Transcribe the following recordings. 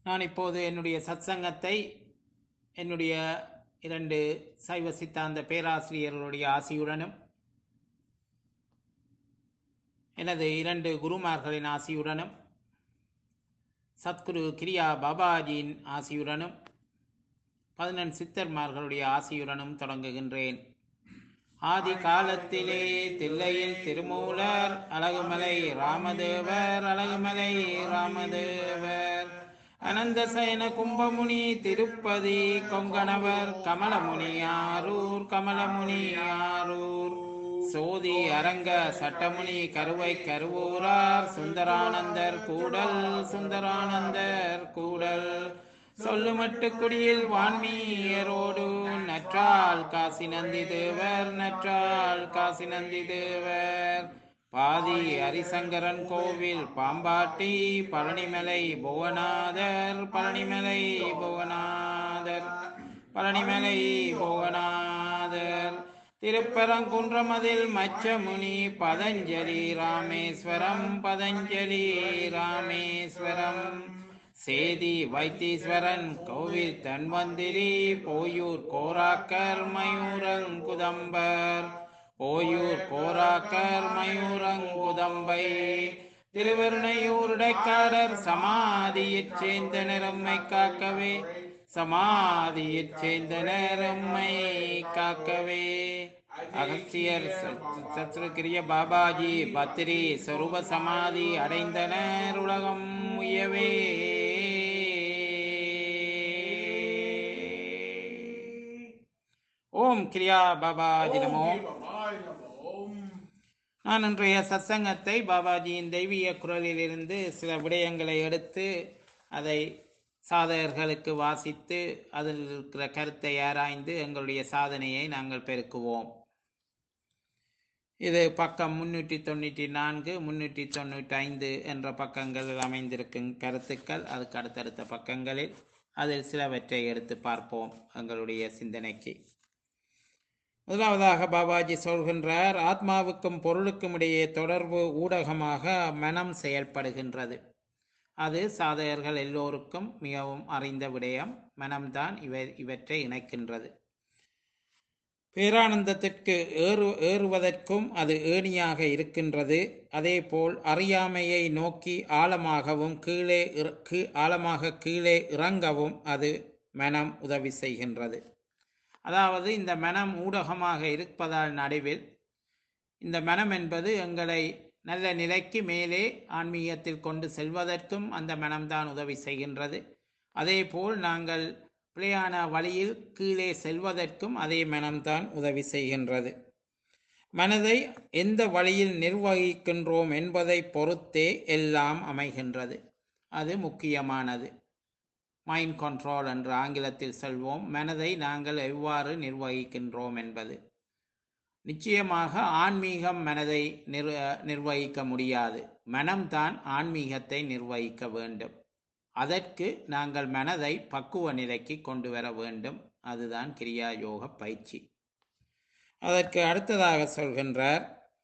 நான் இப்போது என்னுடைய சத்சங்கத்தை என்னுடைய இரண்டு சைவ சித்தாந்த பேராசிரியர்களுடைய ஆசியுடனும் எனது இரண்டு குருமார்களின் ஆசியுடனும் சத்குரு கிரியா பாபாஜியின் ஆசியுடனும் பதினெண் சித்தர்மார்களுடைய ஆசியுடனும் தொடங்குகின்றேன் ஆதி காலத்திலே தில்லையில் திருமூலர் அழகுமலை ராமதேவர் அழகுமலை ராமதேவர் அனந்த சயன கும்பமுனி திருப்பதி கொங்கணவர் கமலமுனி ஆரூர் கமலமுனி ஆரூர் சோதி அரங்க சட்டமுனி கருவை கருவூரார் சுந்தரானந்தர் கூடல் சுந்தரானந்தர் கூடல் சொல்லுமட்டு குடியில் வான்மீயரோடு நற்றால் காசி நந்தி தேவர் நற்றால் காசி நந்தி தேவர் பாதி ஹரிசங்கரன் கோவில் பாம்பாட்டி பழனிமலை புவனாதர் பழனிமலை புவனாதர் பழனிமலை புவனாதர் திருப்பரங்குன்றமதில் மச்சமுனி பதஞ்சலி ராமேஸ்வரம் பதஞ்சலி ராமேஸ்வரம் சேதி வைத்தீஸ்வரன் கோவில் தன்வந்திரி போயூர் கோராக்கர் மயூரங்குதம்பர் ஓயூர் கோராக்கர் மயூரங்குதம்பை திருவருணையூர் இடைக்காடர் சமாதியைச் சேர்ந்த நிறம்மை காக்கவே சமாதியைச் சேர்ந்த நிறம்மை காக்கவே அகஸ்தியர் சத்ருகிரிய பாபாஜி பத்ரி சொரூப சமாதி அடைந்தனர் உலகம் உயவே ஓம் கிரியா பாபாஜி நமோ நான் இன்றைய சத்சங்கத்தை பாபாஜியின் தெய்வீக குரலிலிருந்து சில விடயங்களை எடுத்து அதை சாதகர்களுக்கு வாசித்து அதில் இருக்கிற கருத்தை ஆராய்ந்து எங்களுடைய சாதனையை நாங்கள் பெருக்குவோம் இது பக்கம் முன்னூற்றி தொண்ணூற்றி நான்கு முன்னூற்றி தொண்ணூற்றி ஐந்து என்ற பக்கங்களில் அமைந்திருக்கும் கருத்துக்கள் அதுக்கு அடுத்தடுத்த பக்கங்களில் அதில் சிலவற்றை எடுத்து பார்ப்போம் எங்களுடைய சிந்தனைக்கு முதலாவதாக பாபாஜி சொல்கின்றார் ஆத்மாவுக்கும் பொருளுக்கும் இடையே தொடர்பு ஊடகமாக மனம் செயல்படுகின்றது அது சாதகர்கள் எல்லோருக்கும் மிகவும் அறிந்த விடயம் மனம்தான் இவை இவற்றை இணைக்கின்றது பேரானந்தத்திற்கு ஏறு ஏறுவதற்கும் அது ஏணியாக இருக்கின்றது அதேபோல் அறியாமையை நோக்கி ஆழமாகவும் கீழே ஆழமாக கீழே இறங்கவும் அது மனம் உதவி செய்கின்றது அதாவது இந்த மனம் ஊடகமாக இருப்பதால் நடுவில் இந்த மனம் என்பது எங்களை நல்ல நிலைக்கு மேலே ஆன்மீகத்தில் கொண்டு செல்வதற்கும் அந்த மனம்தான் உதவி செய்கின்றது அதேபோல் நாங்கள் பிழையான வழியில் கீழே செல்வதற்கும் அதே மனம்தான் உதவி செய்கின்றது மனதை எந்த வழியில் நிர்வகிக்கின்றோம் என்பதை பொறுத்தே எல்லாம் அமைகின்றது அது முக்கியமானது மைண்ட் கண்ட்ரோல் என்று ஆங்கிலத்தில் சொல்வோம் மனதை நாங்கள் எவ்வாறு நிர்வகிக்கின்றோம் என்பது நிச்சயமாக ஆன்மீகம் மனதை நிர் நிர்வகிக்க முடியாது மனம்தான் ஆன்மீகத்தை நிர்வகிக்க வேண்டும் அதற்கு நாங்கள் மனதை பக்குவ நிலைக்கு கொண்டு வர வேண்டும் அதுதான் கிரியா யோக பயிற்சி அதற்கு அடுத்ததாக சொல்கின்றார்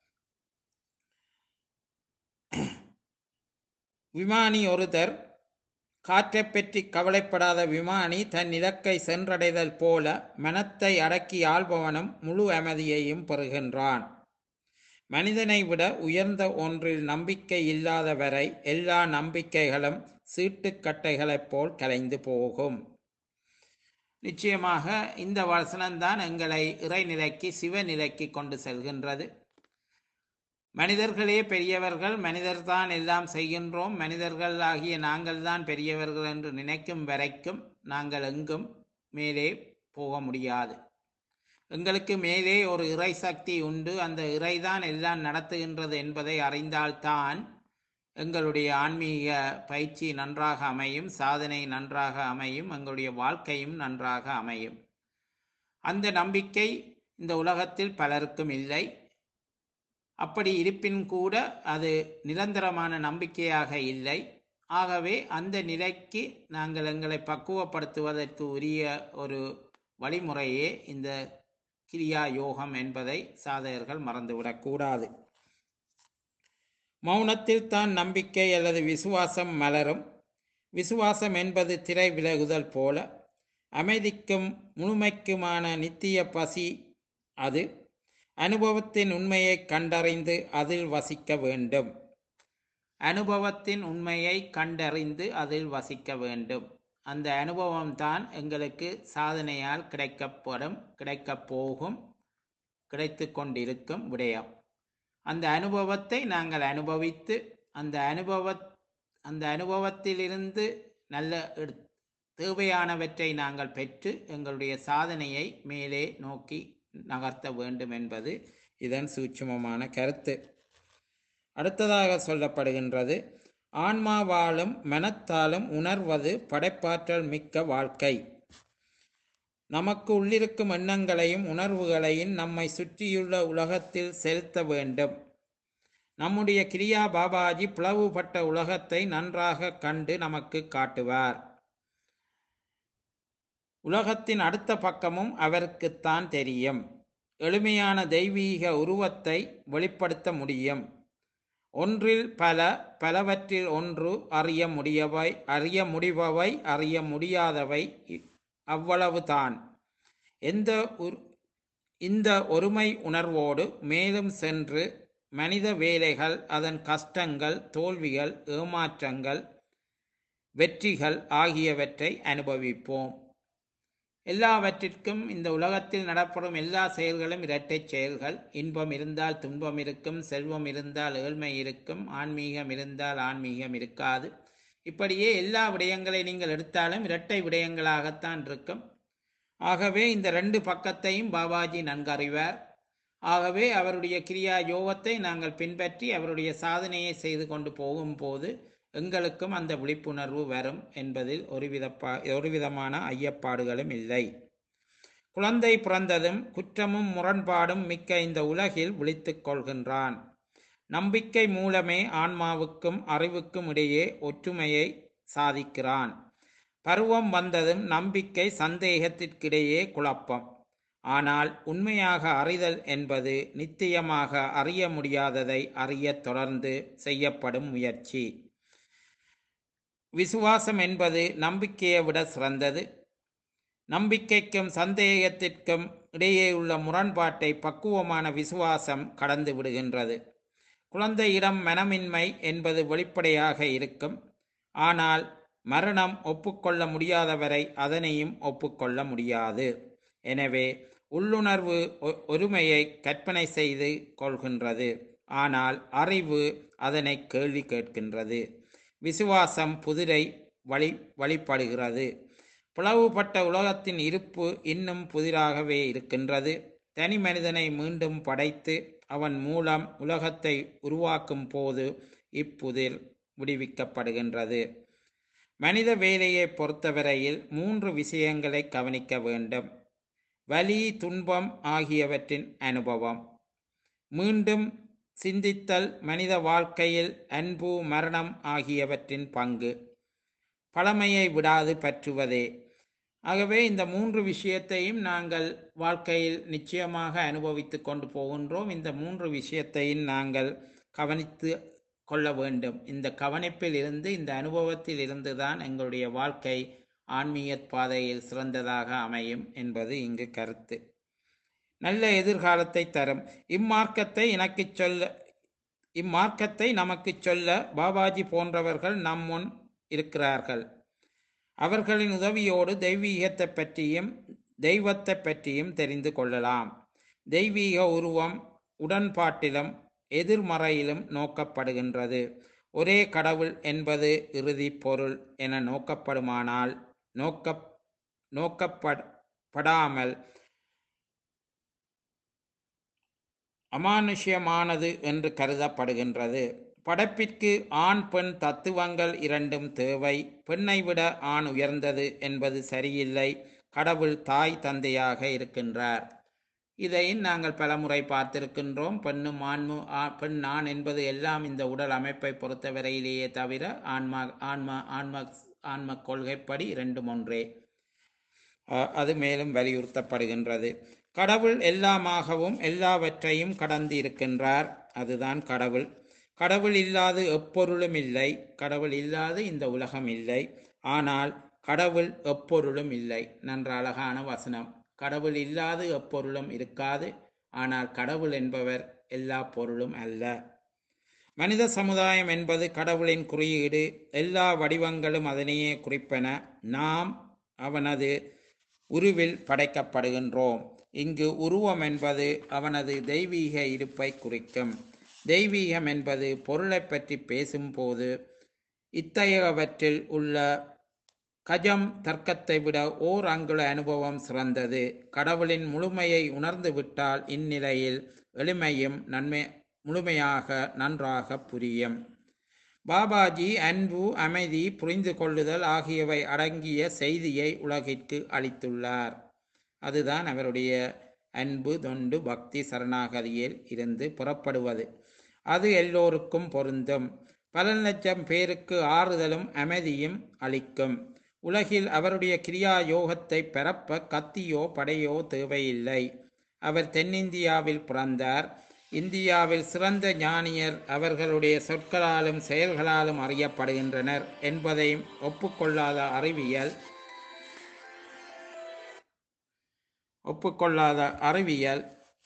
விமானி ஒருத்தர் காற்றை பற்றி கவலைப்படாத விமானி தன் இலக்கை சென்றடைதல் போல மனத்தை அடக்கி ஆள்பவனும் முழு அமைதியையும் பெறுகின்றான் மனிதனை விட உயர்ந்த ஒன்றில் நம்பிக்கை இல்லாத வரை எல்லா நம்பிக்கைகளும் சீட்டுக்கட்டைகளைப் போல் கலைந்து போகும் நிச்சயமாக இந்த வசனம்தான் எங்களை இறைநிலைக்கு சிவநிலைக்கு கொண்டு செல்கின்றது மனிதர்களே பெரியவர்கள் மனிதர்தான் எல்லாம் செய்கின்றோம் மனிதர்கள் ஆகிய நாங்கள் தான் பெரியவர்கள் என்று நினைக்கும் வரைக்கும் நாங்கள் எங்கும் மேலே போக முடியாது எங்களுக்கு மேலே ஒரு இறை சக்தி உண்டு அந்த இறைதான் எல்லாம் நடத்துகின்றது என்பதை அறிந்தால்தான் எங்களுடைய ஆன்மீக பயிற்சி நன்றாக அமையும் சாதனை நன்றாக அமையும் எங்களுடைய வாழ்க்கையும் நன்றாக அமையும் அந்த நம்பிக்கை இந்த உலகத்தில் பலருக்கும் இல்லை அப்படி இருப்பின் கூட அது நிரந்தரமான நம்பிக்கையாக இல்லை ஆகவே அந்த நிலைக்கு நாங்கள் எங்களை பக்குவப்படுத்துவதற்கு உரிய ஒரு வழிமுறையே இந்த கிரியா யோகம் என்பதை சாதகர்கள் மறந்துவிடக்கூடாது மௌனத்தில் தான் நம்பிக்கை அல்லது விசுவாசம் மலரும் விசுவாசம் என்பது திரை விலகுதல் போல அமைதிக்கும் முழுமைக்குமான நித்திய பசி அது அனுபவத்தின் உண்மையை கண்டறிந்து அதில் வசிக்க வேண்டும் அனுபவத்தின் உண்மையை கண்டறிந்து அதில் வசிக்க வேண்டும் அந்த அனுபவம்தான் எங்களுக்கு சாதனையால் கிடைக்கப்படும் கிடைக்கப் போகும் கிடைத்து கொண்டிருக்கும் விடயம் அந்த அனுபவத்தை நாங்கள் அனுபவித்து அந்த அனுபவ அந்த அனுபவத்திலிருந்து நல்ல எடு- தேவையானவற்றை நாங்கள் பெற்று எங்களுடைய சாதனையை மேலே நோக்கி நகர்த்த வேண்டும் என்பது இதன் சூட்சுமமான கருத்து அடுத்ததாக சொல்லப்படுகின்றது ஆன்மா வாழும் மனத்தாலும் உணர்வது படைப்பாற்றல் மிக்க வாழ்க்கை நமக்கு உள்ளிருக்கும் எண்ணங்களையும் உணர்வுகளையும் நம்மை சுற்றியுள்ள உலகத்தில் செலுத்த வேண்டும் நம்முடைய கிரியா பாபாஜி பிளவுபட்ட உலகத்தை நன்றாக கண்டு நமக்கு காட்டுவார் உலகத்தின் அடுத்த பக்கமும் அவருக்குத்தான் தெரியும் எளிமையான தெய்வீக உருவத்தை வெளிப்படுத்த முடியும் ஒன்றில் பல பலவற்றில் ஒன்று அறிய முடியவை அறிய முடிபவை அறிய முடியாதவை இ- அவ்வளவுதான் எந்த உர்- இந்த ஒருமை உணர்வோடு மேலும் சென்று மனித வேலைகள் அதன் கஷ்டங்கள் தோல்விகள் ஏமாற்றங்கள் வெற்றிகள் ஆகியவற்றை அனுபவிப்போம் எல்லாவற்றிற்கும் இந்த உலகத்தில் நடப்படும் எல்லா செயல்களும் இரட்டைச் செயல்கள் இன்பம் இருந்தால் துன்பம் இருக்கும் செல்வம் இருந்தால் ஏழ்மை இருக்கும் ஆன்மீகம் இருந்தால் ஆன்மீகம் இருக்காது இப்படியே எல்லா விடயங்களை நீங்கள் எடுத்தாலும் இரட்டை விடயங்களாகத்தான் இருக்கும் ஆகவே இந்த ரெண்டு பக்கத்தையும் பாபாஜி நன்கறிவார் ஆகவே அவருடைய கிரியா யோகத்தை நாங்கள் பின்பற்றி அவருடைய சாதனையை செய்து கொண்டு போகும்போது எங்களுக்கும் அந்த விழிப்புணர்வு வரும் என்பதில் ஒருவித பா- ஒருவிதமான ஐயப்பாடுகளும் இல்லை குழந்தை பிறந்ததும் குற்றமும் முரண்பாடும் மிக்க இந்த உலகில் விழித்துக் கொள்கின்றான் நம்பிக்கை மூலமே ஆன்மாவுக்கும் அறிவுக்கும் இடையே ஒற்றுமையை சாதிக்கிறான் பருவம் வந்ததும் நம்பிக்கை சந்தேகத்திற்கிடையே குழப்பம் ஆனால் உண்மையாக அறிதல் என்பது நித்தியமாக அறிய முடியாததை அறியத் தொடர்ந்து செய்யப்படும் முயற்சி விசுவாசம் என்பது நம்பிக்கையை விட சிறந்தது நம்பிக்கைக்கும் சந்தேகத்திற்கும் இடையே உள்ள முரண்பாட்டை பக்குவமான விசுவாசம் கடந்து விடுகின்றது குழந்தையிடம் மனமின்மை என்பது வெளிப்படையாக இருக்கும் ஆனால் மரணம் ஒப்புக்கொள்ள முடியாதவரை அதனையும் ஒப்புக்கொள்ள முடியாது எனவே உள்ளுணர்வு ஒ- ஒருமையை கற்பனை செய்து கொள்கின்றது ஆனால் அறிவு அதனை கேள்வி கேட்கின்றது விசுவாசம் புதிரை வழி வழிபடுகிறது பிளவுபட்ட உலகத்தின் இருப்பு இன்னும் புதிராகவே இருக்கின்றது தனி மனிதனை மீண்டும் படைத்து அவன் மூலம் உலகத்தை உருவாக்கும் போது இப்புதிர் விடுவிக்கப்படுகின்றது மனித வேலையை பொறுத்தவரையில் மூன்று விஷயங்களை கவனிக்க வேண்டும் வலி துன்பம் ஆகியவற்றின் அனுபவம் மீண்டும் சிந்தித்தல் மனித வாழ்க்கையில் அன்பு மரணம் ஆகியவற்றின் பங்கு பழமையை விடாது பற்றுவதே ஆகவே இந்த மூன்று விஷயத்தையும் நாங்கள் வாழ்க்கையில் நிச்சயமாக அனுபவித்து கொண்டு போகின்றோம் இந்த மூன்று விஷயத்தையும் நாங்கள் கவனித்து கொள்ள வேண்டும் இந்த கவனிப்பில் இருந்து இந்த அனுபவத்தில் இருந்து தான் எங்களுடைய வாழ்க்கை ஆன்மீக பாதையில் சிறந்ததாக அமையும் என்பது இங்கு கருத்து நல்ல எதிர்காலத்தை தரும் இம்மார்க்கத்தை எனக்கு சொல்ல இம்மார்க்கத்தை நமக்கு சொல்ல பாபாஜி போன்றவர்கள் நம் முன் இருக்கிறார்கள் அவர்களின் உதவியோடு தெய்வீகத்தை பற்றியும் தெய்வத்தை பற்றியும் தெரிந்து கொள்ளலாம் தெய்வீக உருவம் உடன்பாட்டிலும் எதிர்மறையிலும் நோக்கப்படுகின்றது ஒரே கடவுள் என்பது இறுதி பொருள் என நோக்கப்படுமானால் நோக்க நோக்கப்படாமல் அமானுஷ்யமானது என்று கருதப்படுகின்றது படைப்பிற்கு ஆண் பெண் தத்துவங்கள் இரண்டும் தேவை பெண்ணை விட ஆண் உயர்ந்தது என்பது சரியில்லை கடவுள் தாய் தந்தையாக இருக்கின்றார் இதை நாங்கள் பலமுறை பார்த்திருக்கின்றோம் பெண்ணும் ஆண்மு ஆ- பெண் ஆண் என்பது எல்லாம் இந்த உடல் அமைப்பை பொறுத்தவரையிலேயே தவிர ஆன்மா ஆன்மா ஆன்ம ஆன்ம கொள்கைப்படி இரண்டும் ஒன்றே அ- அது மேலும் வலியுறுத்தப்படுகின்றது கடவுள் எல்லாமாகவும் எல்லாவற்றையும் கடந்து இருக்கின்றார் அதுதான் கடவுள் கடவுள் இல்லாது எப்பொருளும் இல்லை கடவுள் இல்லாது இந்த உலகம் இல்லை ஆனால் கடவுள் எப்பொருளும் இல்லை நன்ற அழகான வசனம் கடவுள் இல்லாது எப்பொருளும் இருக்காது ஆனால் கடவுள் என்பவர் எல்லா பொருளும் அல்ல மனித சமுதாயம் என்பது கடவுளின் குறியீடு எல்லா வடிவங்களும் அதனையே குறிப்பன நாம் அவனது உருவில் படைக்கப்படுகின்றோம் இங்கு உருவம் என்பது அவனது தெய்வீக இருப்பை குறிக்கும் தெய்வீகம் என்பது பொருளை பற்றி பேசும்போது இத்தகையவற்றில் உள்ள கஜம் தர்க்கத்தை விட ஓர் அங்குல அனுபவம் சிறந்தது கடவுளின் முழுமையை உணர்ந்து விட்டால் இந்நிலையில் எளிமையும் நன்மை முழுமையாக நன்றாக புரியும் பாபாஜி அன்பு அமைதி புரிந்து கொள்ளுதல் ஆகியவை அடங்கிய செய்தியை உலகிற்கு அளித்துள்ளார் அதுதான் அவருடைய அன்பு தொண்டு பக்தி சரணாகதியில் இருந்து புறப்படுவது அது எல்லோருக்கும் பொருந்தும் பல லட்சம் பேருக்கு ஆறுதலும் அமைதியும் அளிக்கும் உலகில் அவருடைய கிரியா யோகத்தை பரப்ப கத்தியோ படையோ தேவையில்லை அவர் தென்னிந்தியாவில் பிறந்தார் இந்தியாவில் சிறந்த ஞானியர் அவர்களுடைய சொற்களாலும் செயல்களாலும் அறியப்படுகின்றனர் என்பதையும் ஒப்புக்கொள்ளாத அறிவியல் ஒப்புக்கொள்ளாத அறிவியல்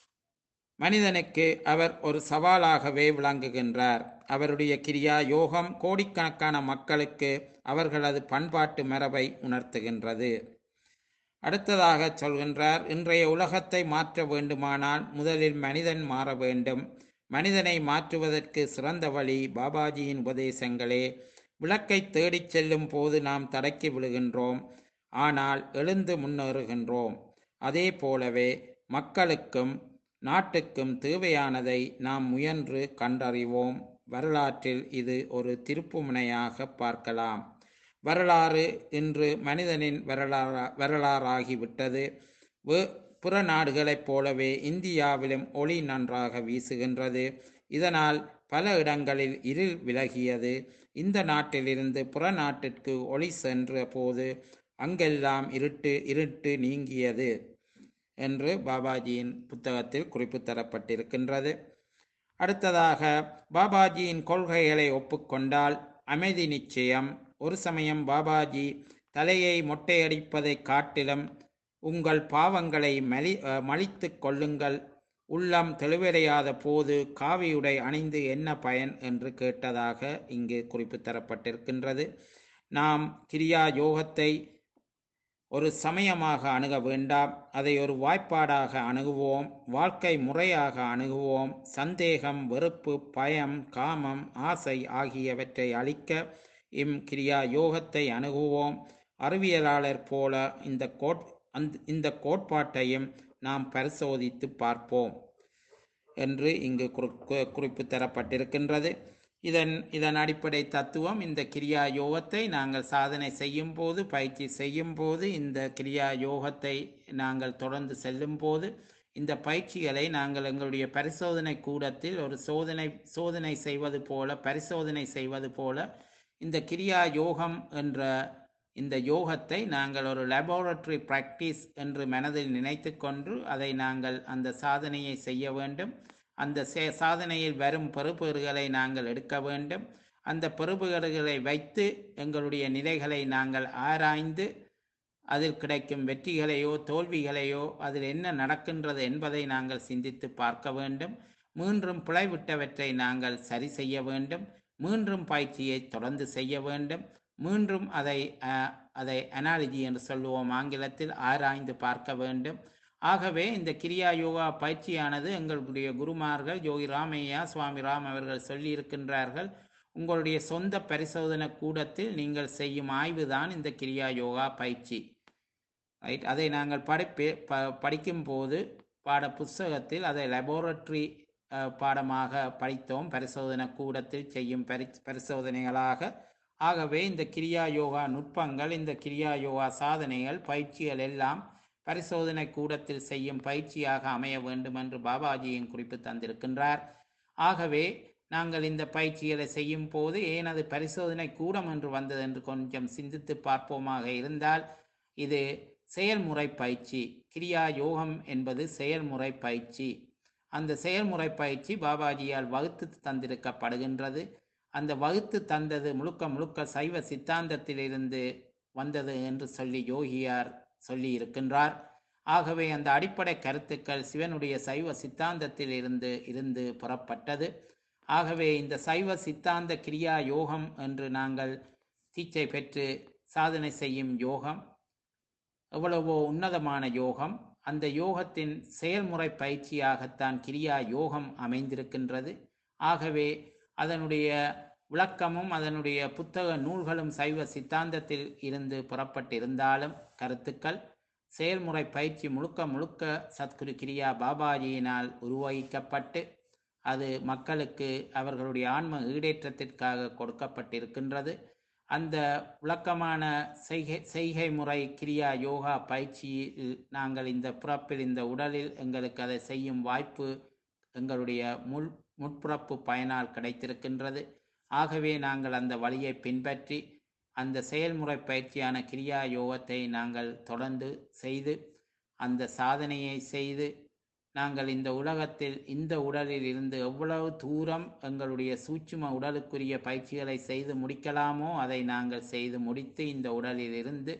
மனிதனுக்கு அவர் ஒரு சவாலாகவே விளங்குகின்றார் அவருடைய கிரியா யோகம் கோடிக்கணக்கான மக்களுக்கு அவர்களது பண்பாட்டு மரபை உணர்த்துகின்றது அடுத்ததாக சொல்கின்றார் இன்றைய உலகத்தை மாற்ற வேண்டுமானால் முதலில் மனிதன் மாற வேண்டும் மனிதனை மாற்றுவதற்கு சிறந்த வழி பாபாஜியின் உபதேசங்களே விளக்கை தேடிச் செல்லும் போது நாம் தடக்கி விழுகின்றோம் ஆனால் எழுந்து முன்னேறுகின்றோம் அதே போலவே மக்களுக்கும் நாட்டுக்கும் தேவையானதை நாம் முயன்று கண்டறிவோம் வரலாற்றில் இது ஒரு திருப்புமுனையாக பார்க்கலாம் வரலாறு இன்று மனிதனின் வரலாறா வரலாறாகிவிட்டது வே- புற நாடுகளைப் போலவே இந்தியாவிலும் ஒளி நன்றாக வீசுகின்றது இதனால் பல இடங்களில் இருள் விலகியது இந்த நாட்டிலிருந்து புற நாட்டிற்கு ஒளி சென்ற போது அங்கெல்லாம் இருட்டு இருட்டு நீங்கியது என்று பாபாஜியின் புத்தகத்தில் குறிப்பு தரப்பட்டிருக்கின்றது அடுத்ததாக பாபாஜியின் கொள்கைகளை ஒப்புக்கொண்டால் அமைதி நிச்சயம் ஒரு சமயம் பாபாஜி தலையை மொட்டையடிப்பதைக் காட்டிலும் உங்கள் பாவங்களை மலி அஹ், மலித்துக் கொள்ளுங்கள் உள்ளம் தெளிவடையாத போது காவியுடை அணிந்து என்ன பயன் என்று கேட்டதாக இங்கு குறிப்பு தரப்பட்டிருக்கின்றது நாம் கிரியா யோகத்தை ஒரு சமயமாக அணுக வேண்டாம் அதை ஒரு வாய்ப்பாடாக அணுகுவோம் வாழ்க்கை முறையாக அணுகுவோம் சந்தேகம் வெறுப்பு பயம் காமம் ஆசை ஆகியவற்றை அழிக்க இம் கிரியா யோகத்தை அணுகுவோம் அறிவியலாளர் போல இந்த கோட் அந்த இந்த கோட்பாட்டையும் நாம் பரிசோதித்து பார்ப்போம் என்று இங்கு குறி- கு- குறிப்பு தரப்பட்டிருக்கின்றது இதன் இதன் அடிப்படை தத்துவம் இந்த கிரியா யோகத்தை நாங்கள் சாதனை செய்யும் போது பயிற்சி செய்யும் போது இந்த கிரியா யோகத்தை நாங்கள் தொடர்ந்து செல்லும் போது இந்த பயிற்சிகளை நாங்கள் எங்களுடைய பரிசோதனை கூடத்தில் ஒரு சோதனை சோதனை செய்வது போல பரிசோதனை செய்வது போல இந்த கிரியா யோகம் என்ற இந்த யோகத்தை நாங்கள் ஒரு லெபார்டரி பிராக்டிஸ் என்று மனதில் நினைத்து கொண்டு அதை நாங்கள் அந்த சாதனையை செய்ய வேண்டும் அந்த சே- சாதனையில் வரும் பெறுபேறுகளை நாங்கள் எடுக்க வேண்டும் அந்த பெறுபேறுகளை வைத்து எங்களுடைய நிலைகளை நாங்கள் ஆராய்ந்து அதில் கிடைக்கும் வெற்றிகளையோ தோல்விகளையோ அதில் என்ன நடக்கின்றது என்பதை நாங்கள் சிந்தித்து பார்க்க வேண்டும் மீண்டும் பிழைவிட்டவற்றை நாங்கள் சரி செய்ய வேண்டும் மீண்டும் பயிற்சியை தொடர்ந்து செய்ய வேண்டும் மீண்டும் அதை அஹ், அதை அனாலஜி என்று சொல்லுவோம் ஆங்கிலத்தில் ஆராய்ந்து பார்க்க வேண்டும் ஆகவே இந்த கிரியா யோகா பயிற்சியானது எங்களுடைய குருமார்கள் யோகி ராமையா சுவாமி ராம் அவர்கள் சொல்லி இருக்கின்றார்கள் உங்களுடைய சொந்த பரிசோதனை கூடத்தில் நீங்கள் செய்யும் ஆய்வுதான் இந்த கிரியா யோகா பயிற்சி ரைட் அதை நாங்கள் படிப்பே ப படிக்கும் போது பாட புஸ்தகத்தில் அதை லெபோரட்டரி பாடமாக படித்தோம் பரிசோதனை கூடத்தில் செய்யும் பரி பரிசோதனைகளாக ஆகவே இந்த கிரியா யோகா நுட்பங்கள் இந்த கிரியா யோகா சாதனைகள் பயிற்சிகள் எல்லாம் பரிசோதனை கூடத்தில் செய்யும் பயிற்சியாக அமைய வேண்டும் என்று பாபாஜியின் குறிப்பு தந்திருக்கின்றார் ஆகவே நாங்கள் இந்த பயிற்சிகளை செய்யும் போது ஏன் அது பரிசோதனை கூடம் என்று வந்தது என்று கொஞ்சம் சிந்தித்து பார்ப்போமாக இருந்தால் இது செயல்முறை பயிற்சி கிரியா யோகம் என்பது செயல்முறை பயிற்சி அந்த செயல்முறை பயிற்சி பாபாஜியால் வகுத்து தந்திருக்கப்படுகின்றது அந்த வகுத்து தந்தது முழுக்க முழுக்க சைவ சித்தாந்தத்திலிருந்து வந்தது என்று சொல்லி யோகியார் சொல்லி இருக்கின்றார் ஆகவே அந்த அடிப்படை கருத்துக்கள் சிவனுடைய சைவ சித்தாந்தத்தில் இருந்து இருந்து புறப்பட்டது ஆகவே இந்த சைவ சித்தாந்த கிரியா யோகம் என்று நாங்கள் தீட்சை பெற்று சாதனை செய்யும் யோகம் எவ்வளவோ உன்னதமான யோகம் அந்த யோகத்தின் செயல்முறை பயிற்சியாகத்தான் கிரியா யோகம் அமைந்திருக்கின்றது ஆகவே அதனுடைய விளக்கமும் அதனுடைய புத்தக நூல்களும் சைவ சித்தாந்தத்தில் இருந்து புறப்பட்டிருந்தாலும் கருத்துக்கள் செயல்முறை பயிற்சி முழுக்க முழுக்க சத்குரு கிரியா பாபாஜியினால் உருவகிக்கப்பட்டு அது மக்களுக்கு அவர்களுடைய ஆன்ம ஈடேற்றத்திற்காக கொடுக்கப்பட்டிருக்கின்றது அந்த விளக்கமான செய்கை செய்கை முறை கிரியா யோகா பயிற்சியில் நாங்கள் இந்த பிறப்பில் இந்த உடலில் எங்களுக்கு அதை செய்யும் வாய்ப்பு எங்களுடைய முள் முற்பிறப்பு பயனால் கிடைத்திருக்கின்றது ஆகவே நாங்கள் அந்த வழியை பின்பற்றி அந்த செயல்முறை பயிற்சியான கிரியா யோகத்தை நாங்கள் தொடர்ந்து செய்து அந்த சாதனையை செய்து நாங்கள் இந்த உலகத்தில் இந்த உடலில் இருந்து எவ்வளவு தூரம் எங்களுடைய சூட்சும உடலுக்குரிய பயிற்சிகளை செய்து முடிக்கலாமோ அதை நாங்கள் செய்து முடித்து இந்த உடலில் இருந்து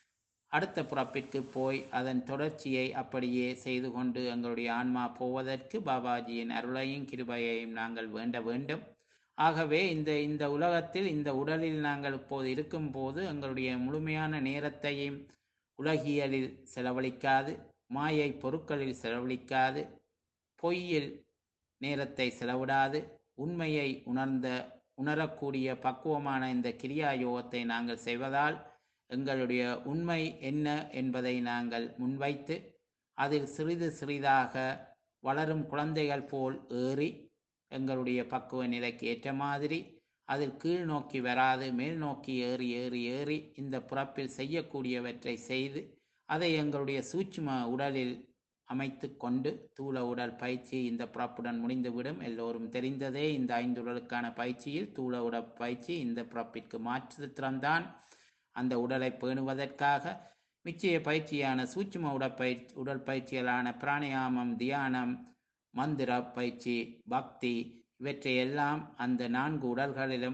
அடுத்த பிறப்பிற்கு போய் அதன் தொடர்ச்சியை அப்படியே செய்து கொண்டு எங்களுடைய ஆன்மா போவதற்கு பாபாஜியின் அருளையும் கிருபையையும் நாங்கள் வேண்ட வேண்டும் ஆகவே இந்த இந்த உலகத்தில் இந்த உடலில் நாங்கள் இப்போது இருக்கும்போது எங்களுடைய முழுமையான நேரத்தையும் உலகியலில் செலவழிக்காது மாயை பொருட்களில் செலவழிக்காது பொய்யில் நேரத்தை செலவிடாது உண்மையை உணர்ந்த உணரக்கூடிய பக்குவமான இந்த கிரியா யோகத்தை நாங்கள் செய்வதால் எங்களுடைய உண்மை என்ன என்பதை நாங்கள் முன்வைத்து அதில் சிறிது சிறிதாக வளரும் குழந்தைகள் போல் ஏறி எங்களுடைய பக்குவ நிலைக்கு ஏற்ற மாதிரி அதில் கீழ் நோக்கி வராது மேல் நோக்கி ஏறி ஏறி ஏறி இந்த பிறப்பில் செய்யக்கூடியவற்றை செய்து அதை எங்களுடைய சூட்சும உடலில் அமைத்து கொண்டு தூள உடல் பயிற்சி இந்த பிறப்புடன் முடிந்துவிடும் எல்லோரும் தெரிந்ததே இந்த ஐந்து உடலுக்கான பயிற்சியில் தூள உடல் பயிற்சி இந்த பிறப்பிற்கு மாற்றுத்திறம்தான் அந்த உடலை பேணுவதற்காக மிச்சய பயிற்சியான சூட்சும உடற்பயிற்சி உடல் பயிற்சிகளான பிராணயாமம் தியானம் மந்திர பயிற்சி பக்தி இவற்றையெல்லாம் அந்த நான்கு உடல்களிலும்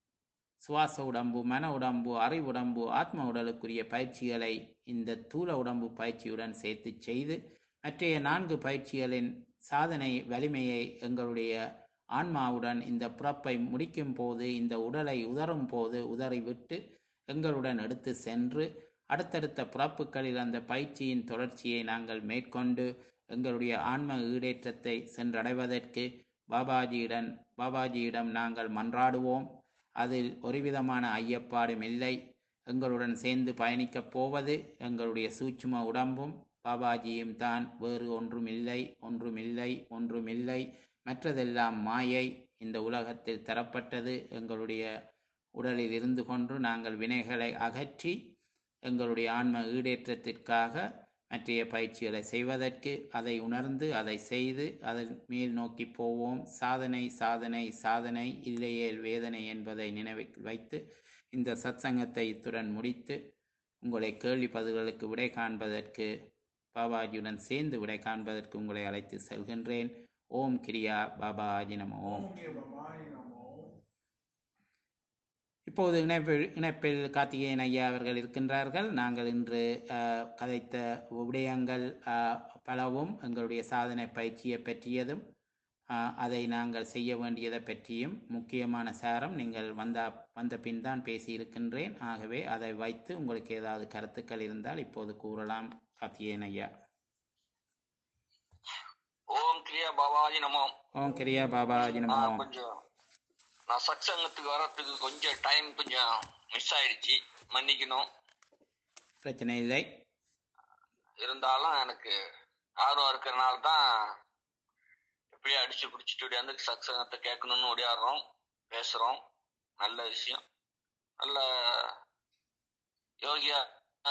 சுவாச உடம்பு மன உடம்பு அறிவுடம்பு ஆத்ம உடலுக்குரிய பயிற்சிகளை இந்த தூள உடம்பு பயிற்சியுடன் சேர்த்து செய்து மற்றைய நான்கு பயிற்சிகளின் சாதனை வலிமையை எங்களுடைய ஆன்மாவுடன் இந்த பிறப்பை முடிக்கும் போது இந்த உடலை உதறும் போது உதறிவிட்டு எங்களுடன் எடுத்து சென்று அடுத்தடுத்த பிறப்புகளில் அந்த பயிற்சியின் தொடர்ச்சியை நாங்கள் மேற்கொண்டு எங்களுடைய ஆன்ம ஈடேற்றத்தை சென்றடைவதற்கு பாபாஜியிடம் பாபாஜியிடம் நாங்கள் மன்றாடுவோம் அதில் ஒருவிதமான ஐயப்பாடும் இல்லை எங்களுடன் சேர்ந்து பயணிக்கப் போவது எங்களுடைய சூட்சும உடம்பும் பாபாஜியும் தான் வேறு ஒன்றும் இல்லை ஒன்றும் இல்லை ஒன்றும் இல்லை மற்றதெல்லாம் மாயை இந்த உலகத்தில் தரப்பட்டது எங்களுடைய உடலில் இருந்து கொண்டு நாங்கள் வினைகளை அகற்றி எங்களுடைய ஆன்ம ஈடேற்றத்திற்காக மற்றைய பயிற்சிகளை செய்வதற்கு அதை உணர்ந்து அதை செய்து அதன் மேல் நோக்கி போவோம் சாதனை சாதனை சாதனை இல்லையேல் வேதனை என்பதை நினைவில் வைத்து இந்த சத்சங்கத்தை இத்துடன் முடித்து உங்களை கேள்வி பதில்களுக்கு விடை காண்பதற்கு பாபாஜியுடன் சேர்ந்து விடை காண்பதற்கு உங்களை அழைத்து செல்கின்றேன் ஓம் கிரியா பாபாஜி நம ஓம் இப்போது இணைப்பில் இணைப்பில் கார்த்திகேயன் ஐயா அவர்கள் இருக்கின்றார்கள் நாங்கள் இன்று அஹ், கதைத்த விடயங்கள் அஹ், பலவும் எங்களுடைய சாதனை பயிற்சியை பற்றியதும் அஹ், அதை நாங்கள் செய்ய வேண்டியதை பற்றியும் முக்கியமான சாரம் நீங்கள் வந்த வந்த பின் தான் பேசியிருக்கின்றேன் ஆகவே அதை வைத்து உங்களுக்கு ஏதாவது கருத்துக்கள் இருந்தால் இப்போது கூறலாம் கார்த்திகேயன் ஐயா ஓம் கிரியா பாபாஜி நமோ ஓம் கிரியா பாபாஜி நம நான் ஓம் கொஞ்சம் நான் சத்சங்கத்துக்கு வர்றதுக்கு கொஞ்சம் டைம் கொஞ்சம் மிஸ் ஆயிடுச்சு மன்னிக்கணும் பிரச்சனை இல்லை இருந்தாலும் எனக்கு ஆர்வம் இருக்கிறனால தான் இப்படியே அடிச்சு பிடிச்சிட்டு ஓடியாந்து சத்சங்கத்தை கேட்கணும்னு ஓடியாடுறோம் பேசுறோம் நல்ல விஷயம் நல்ல யோகியா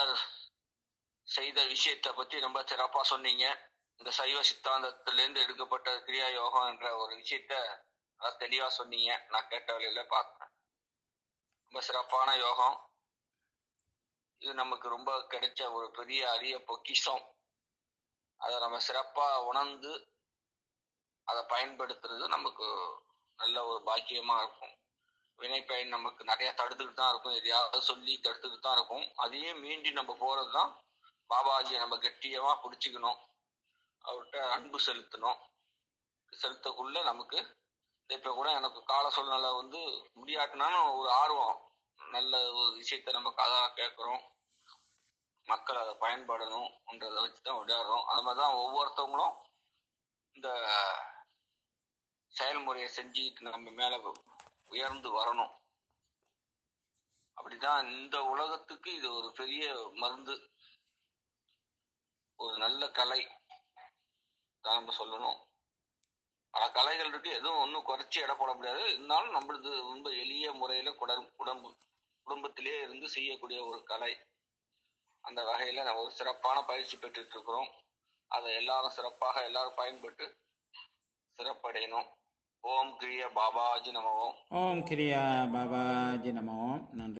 செய்த விஷயத்தை பத்தி ரொம்ப சிறப்பா சொன்னீங்க இந்த சைவ சித்தாந்தத்திலிருந்து எடுக்கப்பட்ட கிரியா யோகம் என்ற ஒரு விஷயத்த நல்லா தெளிவா சொன்னீங்க நான் கேட்ட வழியில பார்த்தேன் ரொம்ப சிறப்பான யோகம் இது நமக்கு ரொம்ப கிடைச்ச ஒரு பெரிய அரிய பொக்கிஷம் அதை நம்ம சிறப்பா உணர்ந்து அதை பயன்படுத்துறது நமக்கு நல்ல ஒரு பாக்கியமா இருக்கும் வினைப்பயன் நமக்கு நிறைய தடுத்துக்கிட்டு தான் இருக்கும் எதையாவது சொல்லி தடுத்துக்கிட்டு தான் இருக்கும் அதையே மீண்டி நம்ம போறது தான் பாபாஜியை நம்ம கெட்டியமா பிடிச்சிக்கணும் அவர்கிட்ட அன்பு செலுத்தணும் செலுத்தக்குள்ள நமக்கு இப்ப கூட எனக்கு கால சூழ்நிலை வந்து முடியாட்டினாலும் ஒரு ஆர்வம் நல்ல ஒரு விஷயத்த நம்ம காதா கேட்குறோம் மக்கள் அதை பயன்படணும்ன்றதை வச்சு தான் விளையாடுறோம் அது மாதிரி தான் ஒவ்வொருத்தவங்களும் இந்த செயல்முறையை செஞ்சுட்டு நம்ம மேல உயர்ந்து வரணும் அப்படிதான் இந்த உலகத்துக்கு இது ஒரு பெரிய மருந்து ஒரு நல்ல கலை தான் நம்ம சொல்லணும் பல கலைகள் இருக்கு எதுவும் ஒன்றும் குறைச்சி எடை போட முடியாது இருந்தாலும் நம்மளது ரொம்ப எளிய முறையில குடம் குடும்ப குடும்பத்திலே இருந்து செய்யக்கூடிய ஒரு கலை அந்த வகையில நம்ம ஒரு சிறப்பான பயிற்சி பெற்றுட்டு இருக்கிறோம் அதை எல்லாரும் சிறப்பாக எல்லாரும் பயன்பட்டு சிறப்படையணும் ஓம் கிரிய பாபாஜி நமவோம் ஓம் கிரியா பாபாஜி நமோ நன்றி